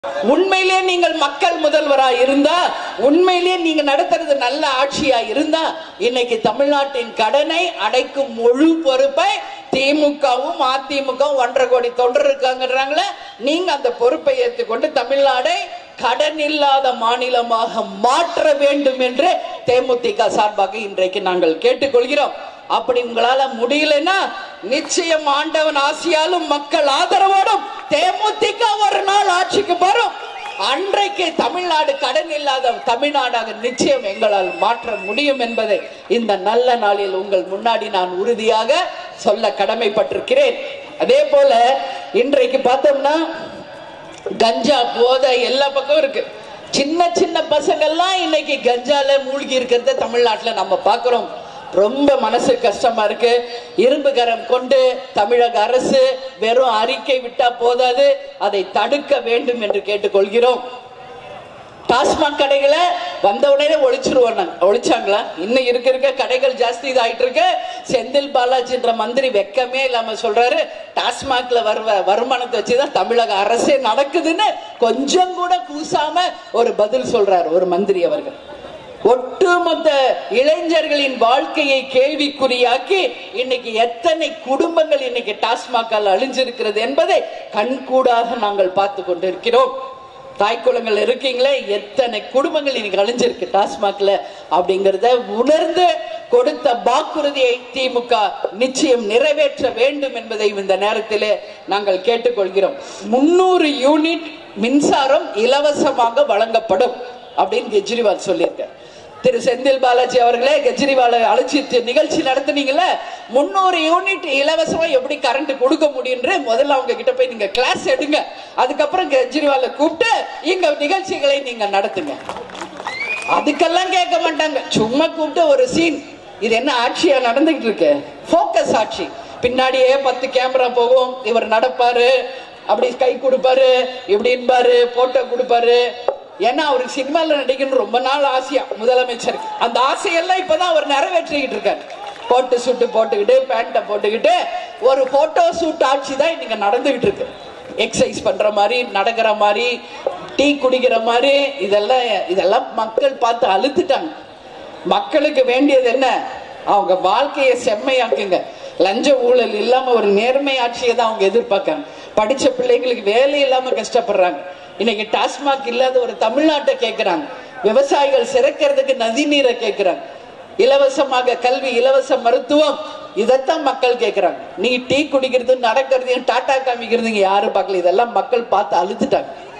உண்மையிலே நீங்கள் மக்கள் முதல்வரா இருந்தா உண்மையிலே நீங்க நடத்துறது நல்ல ஆட்சியா இருந்தா இன்னைக்கு தமிழ்நாட்டின் கடனை அடைக்கும் முழு பொறுப்பை திமுகவும் அதிமுகவும் ஒன்றரை கோடி தொண்டர் இருக்காங்கன்றாங்களே நீங்க அந்த பொறுப்பை ஏற்றுக்கொண்டு தமிழ்நாடை கடன் இல்லாத மாநிலமாக மாற்ற வேண்டும் என்று தேமுதிக சார்பாக இன்றைக்கு நாங்கள் கேட்டுக்கொள்கிறோம் அப்படி உங்களால முடியலன்னா நிச்சயம் ஆண்டவன் ஆசியாலும் மக்கள் ஆதரவோடும் தேமுதிக ஒரு நாள் ஆட்சிக்கு வரும் அன்றைக்கு தமிழ்நாடு கடன் இல்லாத தமிழ்நாடாக நிச்சயம் எங்களால் மாற்ற முடியும் என்பதை இந்த நல்ல நாளில் உங்கள் முன்னாடி நான் உறுதியாக சொல்ல கடமைப்பட்டிருக்கிறேன் அதே போல இன்றைக்கு பார்த்தோம்னா கஞ்சா போதை எல்லா பக்கம் இருக்கு சின்ன சின்ன பசங்கள்லாம் இன்னைக்கு கஞ்சால மூழ்கி இருக்கிறத தமிழ்நாட்டுல நம்ம பார்க்கிறோம் ரொம்ப மனசு கஷ்டமா இருக்கு இரும்பு கரம் கொண்டு தமிழக அரசு வெறும் அறிக்கை விட்டா போதாது அதை தடுக்க வேண்டும் என்று கேட்டுக்கொள்கிறோம் டாஸ்மாக் கடைகளை வந்த உடனே ஒழிச்சிருவோம் நாங்க. ஒழிச்சாங்களா இன்னும் இருக்க இருக்க கடைகள் ஜாஸ்தி இதாயிட்டு இருக்கு செந்தில் பாலாஜின்ற மந்திரி வெக்கமே இல்லாம சொல்றாரு டாஸ்மாக்ல வருவ வருமானத்தை வச்சுதான் தமிழக அரசே நடக்குதுன்னு கொஞ்சம் கூட கூசாம ஒரு பதில் சொல்றாரு ஒரு மந்திரி அவர்கள் ஒட்டுமொத்த இளைஞர்களின் வாழ்க்கையை கேள்விக்குறியாக்கி இன்னைக்கு எத்தனை குடும்பங்கள் இன்னைக்கு டாஸ்மாக்கால் அழிஞ்சிருக்கிறது என்பதை கண்கூடாக நாங்கள் பார்த்து கொண்டிருக்கிறோம் தாய்க்குளங்கள் இருக்கீங்களே எத்தனை குடும்பங்கள் இன்னைக்கு அழிஞ்சிருக்கு டாஸ்மாக்ல அப்படிங்கறத உணர்ந்து கொடுத்த வாக்குறுதியை திமுக நிச்சயம் நிறைவேற்ற வேண்டும் என்பதை இந்த நேரத்திலே நாங்கள் கேட்டுக்கொள்கிறோம் முன்னூறு யூனிட் மின்சாரம் இலவசமாக வழங்கப்படும் அப்படின்னு கெஜ்ரிவால் சொல்லியிருக்கார் திரு செந்தில் பாலாஜி அவர்களே கெஜ்ரிவாலை அழைச்சி தி- நிகழ்ச்சி நடத்துனீங்கல்ல முன்னூறு யூனிட் இலவசமா எப்படி கரண்ட் கொடுக்க முடியும்னு முதல்ல அவங்க கிட்ட போய் நீங்க கிளாஸ் எடுங்க அதுக்கப்புறம் கெஜ்ரிவாலை கூப்பிட்டு இங்க நிகழ்ச்சிகளை நீங்க நடத்துங்க அதுக்கெல்லாம் கேட்க மாட்டாங்க சும்மா கூப்பிட்டு ஒரு சீன் இது என்ன ஆட்சியா நடந்துகிட்டு இருக்கு ஃபோக்கஸ் ஆட்சி பின்னாடியே பத்து கேமரா போகும் இவர் நடப்பாரு அப்படி கை கொடுப்பாரு இப்படின்பாரு போட்டோ கொடுப்பாரு ஏன்னா அவருக்கு சினிமால நடிக்கணும் ரொம்ப நாள் ஆசையா முதலமைச்சர் அந்த ஆசையெல்லாம் இப்பதான் அவர் நிறைவேற்றிக்கிட்டு இருக்காரு கோட்டு சூட்டு போட்டுக்கிட்டு பேண்ட்டை போட்டுக்கிட்டு ஒரு போட்டோ ஷூட் ஆட்சி தான் இன்னைக்கு நடந்துகிட்டு இருக்கு எக்ஸசைஸ் பண்ற மாதிரி நடக்கிற மாதிரி டீ குடிக்கிற மாதிரி இதெல்லாம் இதெல்லாம் மக்கள் பார்த்து அழுத்துட்டாங்க மக்களுக்கு வேண்டியது என்ன அவங்க வாழ்க்கையை செம்மையாக்குங்க லஞ்ச ஊழல் இல்லாம ஒரு நேர்மை ஆட்சியை தான் அவங்க எதிர்பார்க்கறாங்க படிச்ச பிள்ளைங்களுக்கு வேலை இல்லாம கஷ்டப்படுறாங்க இன்னைக்கு டாஸ்மாக் இல்லாத ஒரு தமிழ்நாட்டை கேட்கிறாங்க விவசாயிகள் சிறக்கிறதுக்கு நதிநீரை கேட்கிறாங்க இலவசமாக கல்வி இலவச மருத்துவம் இதைத்தான் மக்கள் கேட்கிறாங்க நீ டீ குடிக்கிறது நடக்கிறதையும் டாட்டா காமிக்கிறதையும் யாரும் பார்க்கல இதெல்லாம் மக்கள் பார்த்து அழுதுட்டாங்க